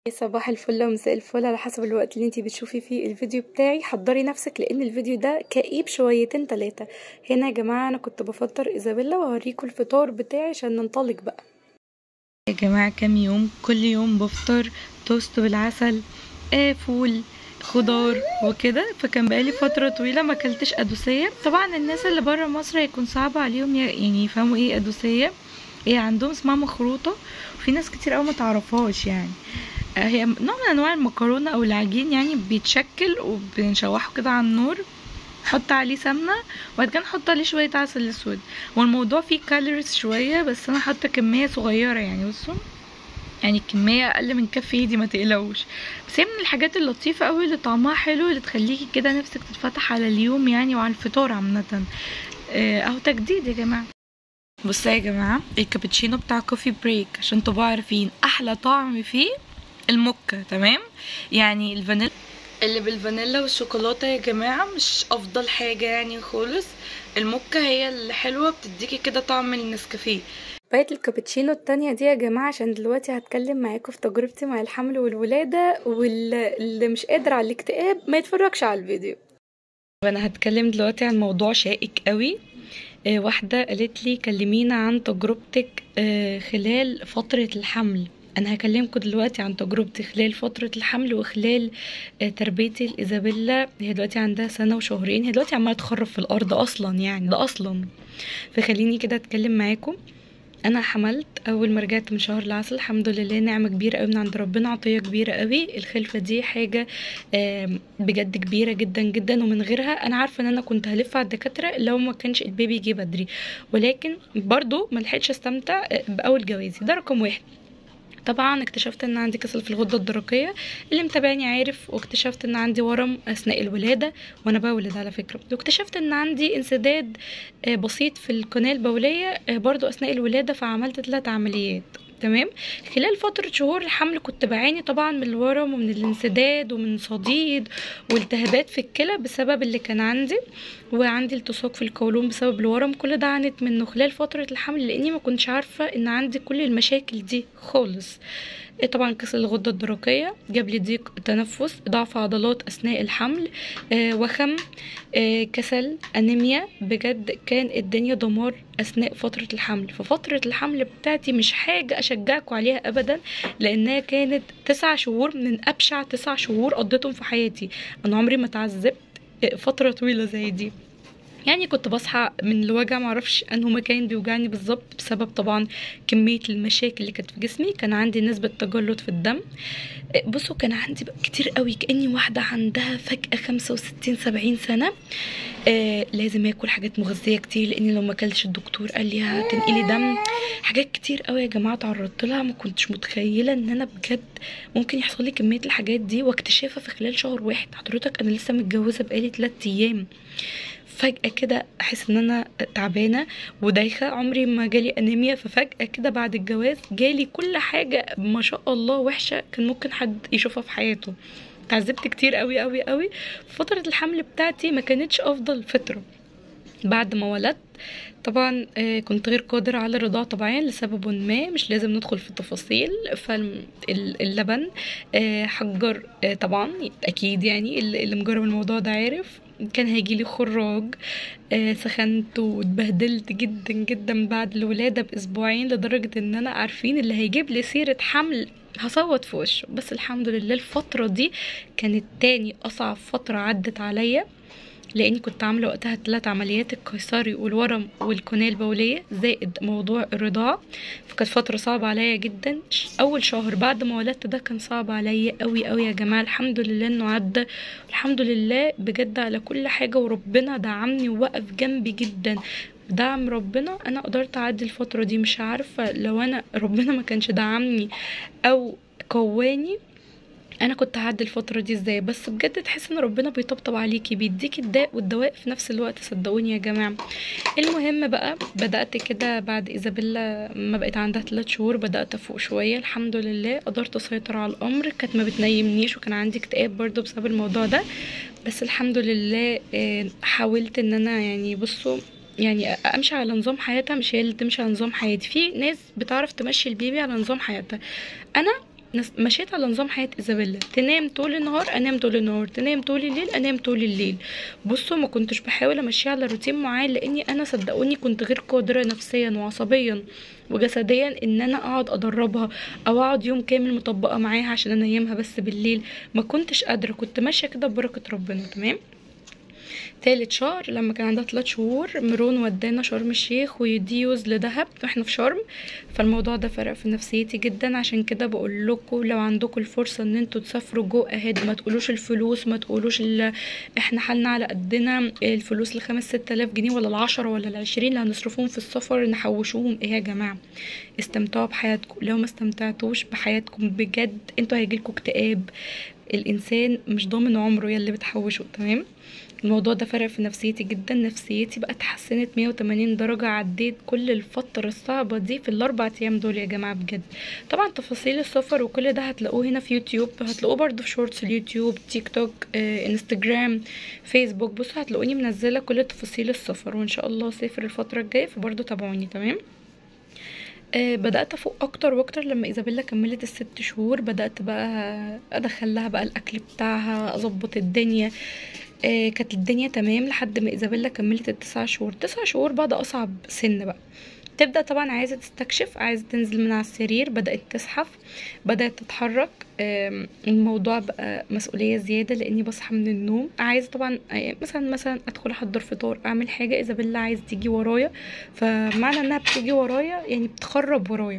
صباح الفل ومساء الفل على حسب الوقت اللي انتي بتشوفي فيه الفيديو بتاعي حضري نفسك لان الفيديو ده كئيب شويتين تلاتة هنا يا جماعة انا كنت بفطر ايزابيلا وهوريكم الفطار بتاعي عشان ننطلق بقى يا جماعة كام يوم كل يوم بفطر توست بالعسل آه فول خضار وكده فكان بقالي فترة طويلة ما اكلتش قدوسية طبعا الناس اللي برا مصر هيكون صعب عليهم يعني يفهموا ايه قدوسية ايه عندهم اسمها مخروطة وفي ناس كتير قوي ما تعرفهاش يعني هي نوع من انواع المكرونه او العجين يعني بيتشكل وبنشوحه كده على النار نحط عليه سمنه وبعد كده نحط عليه شويه عسل اسود والموضوع فيه كالوريز شويه بس انا حاطه كميه صغيره يعني بصوا يعني الكمية أقل من كف ايدي ما تقلقوش بس هي من الحاجات اللطيفة قوي اللي طعمها حلو اللي تخليكي كده نفسك تتفتح على اليوم يعني وعلى الفطار عامة اهو تجديد يا جماعة بصوا يا جماعة الكابتشينو بتاع كوفي بريك عشان تبقوا عارفين أحلى طعم فيه الموكا تمام يعني الفانيلا اللي بالفانيلا والشوكولاته يا جماعه مش افضل حاجه يعني خالص الموكا هي اللي حلوه بتديكي كده طعم النسكافيه بقيت الكابتشينو التانية دي يا جماعة عشان دلوقتي هتكلم معاكم في تجربتي مع الحمل والولادة واللي مش قادر على الاكتئاب ما يتفرجش على الفيديو وانا هتكلم دلوقتي عن موضوع شائك قوي آه واحدة قالت لي كلمينا عن تجربتك آه خلال فترة الحمل انا هكلمكم دلوقتي عن تجربتي خلال فتره الحمل وخلال تربيتي لايزابيلا هي دلوقتي عندها سنه وشهرين هي دلوقتي عماله تخرف في الارض اصلا يعني ده اصلا فخليني كده اتكلم معاكم انا حملت اول ما رجعت من شهر العسل الحمد لله نعمه كبيره قوي من عند ربنا عطيه كبيره قوي الخلفه دي حاجه بجد كبيره جدا جدا ومن غيرها انا عارفه ان انا كنت هلف على الدكاتره لو ما كانش البيبي جه بدري ولكن برضو ما لحقتش استمتع باول جوازي ده رقم واحد طبعا اكتشفت ان عندي كسل في الغده الدرقيه اللي متابعني عارف واكتشفت ان عندي ورم اثناء الولاده وانا بولد على فكره واكتشفت ان عندي انسداد بسيط في القناه البوليه برضو اثناء الولاده فعملت ثلاث عمليات تمام خلال فترة شهور الحمل كنت بعاني طبعا من الورم ومن الانسداد ومن صديد والتهابات في الكلى بسبب اللي كان عندي وعندي التصاق في القولون بسبب الورم كل ده عانيت منه خلال فترة الحمل لاني ما كنتش عارفة ان عندي كل المشاكل دي خالص طبعا كسر الغده الدرقيه جاب لي ضيق تنفس ضعف عضلات اثناء الحمل آه وخم آه كسل انيميا بجد كان الدنيا دمار اثناء فتره الحمل ففتره الحمل بتاعتي مش حاجه اشجعكم عليها ابدا لانها كانت تسع شهور من ابشع تسع شهور قضيتهم في حياتي انا عمري ما اتعذبت فتره طويله زي دي يعني كنت بصحى من الوجع معرفش انه مكان بيوجعني بالظبط بسبب طبعا كميه المشاكل اللي كانت في جسمي كان عندي نسبه تجلط في الدم بصوا كان عندي كتير قوي كاني واحده عندها فجاه 65 70 سنه آه لازم اكل حاجات مغذيه كتير لاني لو ما اكلتش الدكتور قال لي هتنقلي دم حاجات كتير قوي يا جماعه تعرضت لها ما كنتش متخيله ان انا بجد ممكن يحصل لي كميه الحاجات دي واكتشافها في خلال شهر واحد حضرتك انا لسه متجوزه بقالي 3 ايام فجأة كده أحس إن أنا تعبانة ودايخة عمري ما جالي أنيميا ففجأة كده بعد الجواز جالي كل حاجة ما شاء الله وحشة كان ممكن حد يشوفها في حياته تعذبت كتير قوي قوي قوي فترة الحمل بتاعتي ما كانتش أفضل فترة بعد ما ولدت طبعا كنت غير قادر على الرضاعة طبيعيا لسبب ما مش لازم ندخل في التفاصيل فاللبن حجر طبعا اكيد يعني اللي مجرب الموضوع ده عارف كان هيجي لي خراج آه سخنت واتبهدلت جدا جدا بعد الولاده باسبوعين لدرجه ان انا عارفين اللي هيجيب لي سيره حمل هصوت في وشه بس الحمد لله الفتره دي كانت تاني اصعب فتره عدت عليا لاني كنت عامله وقتها ثلاث عمليات القيصري والورم والقناه البوليه زائد موضوع الرضاعه فكانت فتره صعبه عليا جدا اول شهر بعد ما ولدت ده كان صعب عليا قوي قوي يا جماعه الحمد لله انه عدى الحمد لله بجد على كل حاجه وربنا دعمني ووقف جنبي جدا دعم ربنا انا قدرت اعدي الفتره دي مش عارفه لو انا ربنا ما كانش دعمني او قواني انا كنت هعدي الفتره دي ازاي بس بجد تحس ان ربنا بيطبطب عليكي بيديكي الداء والدواء في نفس الوقت صدقوني يا جماعه المهم بقى بدات كده بعد ايزابيلا ما بقيت عندها 3 شهور بدات افوق شويه الحمد لله قدرت اسيطر على الامر كانت ما بتنيمنيش وكان عندي اكتئاب برضو بسبب الموضوع ده بس الحمد لله حاولت ان انا يعني بصوا يعني امشي على نظام حياتها مش هي اللي تمشي على نظام حياتي في ناس بتعرف تمشي البيبي على نظام حياتها انا نس- مشيت على نظام حياه ايزابيلا تنام طول النهار انام طول النهار تنام طول الليل انام طول الليل بصوا ما كنتش بحاول امشي على روتين معين لاني انا صدقوني كنت غير قادره نفسيا وعصبيا وجسديا ان انا اقعد ادربها او اقعد يوم كامل مطبقه معاها عشان انيمها بس بالليل ما كنتش قادره كنت ماشيه كده ببركه ربنا تمام تالت شهر لما كان عندها تلات شهور ميرون ودانا شرم الشيخ ويديوز لدهب واحنا في شرم فالموضوع ده فرق في نفسيتي جدا عشان كده بقول لكم لو عندكم الفرصه ان انتوا تسافروا جو اهيد ما تقولوش الفلوس ما تقولوش ال... احنا حالنا على قدنا الفلوس لخمس ست الاف جنيه ولا العشرة ولا العشرين اللي هنصرفوهم في السفر نحوشوهم ايه يا جماعه استمتعوا بحياتكم لو ما استمتعتوش بحياتكم بجد انتوا هيجيلكوا اكتئاب الانسان مش ضامن عمره يلي بتحوشه تمام الموضوع ده فرق في نفسيتي جدا نفسيتي بقى اتحسنت 180 درجة عديت كل الفترة الصعبة دي في الاربع ايام دول يا جماعة بجد طبعا تفاصيل السفر وكل ده هتلاقوه هنا في يوتيوب هتلاقوه برضه في شورتس اليوتيوب تيك توك آه، انستجرام فيسبوك بصوا هتلاقوني منزلة كل تفاصيل السفر وان شاء الله اسافر الفترة الجاية فبرضه تابعوني تمام آه، بدأت أفوق أكتر وأكتر لما إيزابيلا كملت الست شهور بدأت بقى أدخل لها بقى الأكل بتاعها أظبط الدنيا آه، كانت الدنيا تمام لحد ما إيزابيلا كملت التسع شهور تسع شهور بعد أصعب سن بقى تبدأ طبعا عايزة تستكشف عايزة تنزل من على السرير بدأت تزحف بدأت تتحرك آم، الموضوع بقى مسؤولية زيادة لأني بصحى من النوم عايزة طبعا آه، مثلا مثلا أدخل أحضر فطار أعمل حاجة إيزابيلا عايزة تيجي ورايا فمعنى إنها بتيجي ورايا يعني بتخرب ورايا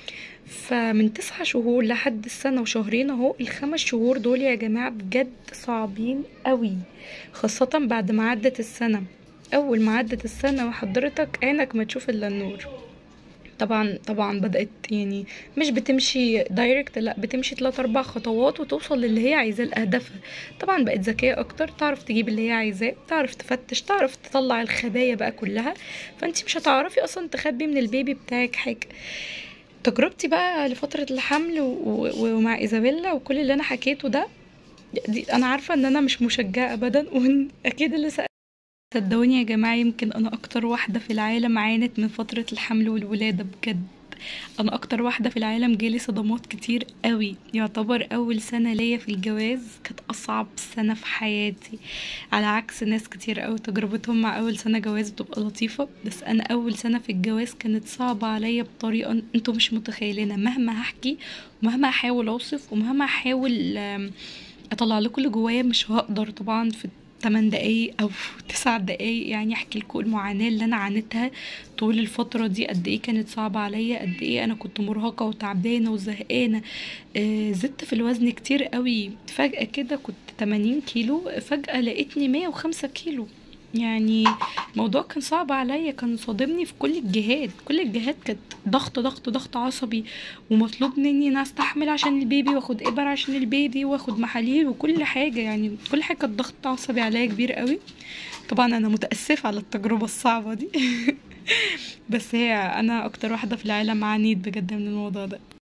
فمن تسعة شهور لحد السنة وشهرين اهو الخمس شهور دول يا جماعة بجد صعبين قوي خاصة بعد ما عدت السنة أول ما عدت السنة وحضرتك عينك ما تشوف إلا النور طبعا طبعا بدأت يعني مش بتمشي دايركت لا بتمشي تلات أربع خطوات وتوصل للي هي عايزاه لأهدافها طبعا بقت ذكية أكتر تعرف تجيب اللي هي عايزاه تعرف تفتش تعرف تطلع الخبايا بقى كلها فانتي مش هتعرفي أصلا تخبي من البيبي بتاعك حاجة تجربتي بقى لفترة الحمل و- و- ومع إيزابيلا وكل اللي أنا حكيته ده دي أنا عارفة إن أنا مش مشجعة أبدا وإن أكيد اللي سأل صدقوني يا جماعة يمكن أنا أكتر واحدة في العالم عانت من فترة الحمل والولادة بجد أنا أكتر واحدة في العالم جالي صدمات كتير قوي يعتبر أول سنة ليا في الجواز كانت أصعب سنة في حياتي على عكس ناس كتير قوي تجربتهم مع أول سنة جواز بتبقى لطيفة بس أنا أول سنة في الجواز كانت صعبة عليا بطريقة انتوا مش متخيلينها مهما هحكي ومهما أحاول أوصف ومهما أحاول آم، أطلع لكم اللي جوايا مش هقدر طبعا في 8 دقايق او 9 دقايق يعني احكي لكم المعاناه اللي انا عانيتها طول الفتره دي قد ايه كانت صعبه عليا قد ايه انا كنت مرهقه وتعبانه وزهقانه آه زدت في الوزن كتير قوي فجاه كده كنت 80 كيلو فجاه لقيتني 105 كيلو يعني الموضوع كان صعب عليا كان صادمني في كل الجهات كل الجهات كانت ضغط ضغط ضغط عصبي ومطلوب مني ان استحمل عشان البيبي واخد ابر عشان البيبي واخد محاليل وكل حاجه يعني كل حاجه كانت ضغط عصبي عليا كبير قوي طبعا انا متاسفه على التجربه الصعبه دي بس هي انا اكتر واحده في العالم عانيت بجد من الموضوع ده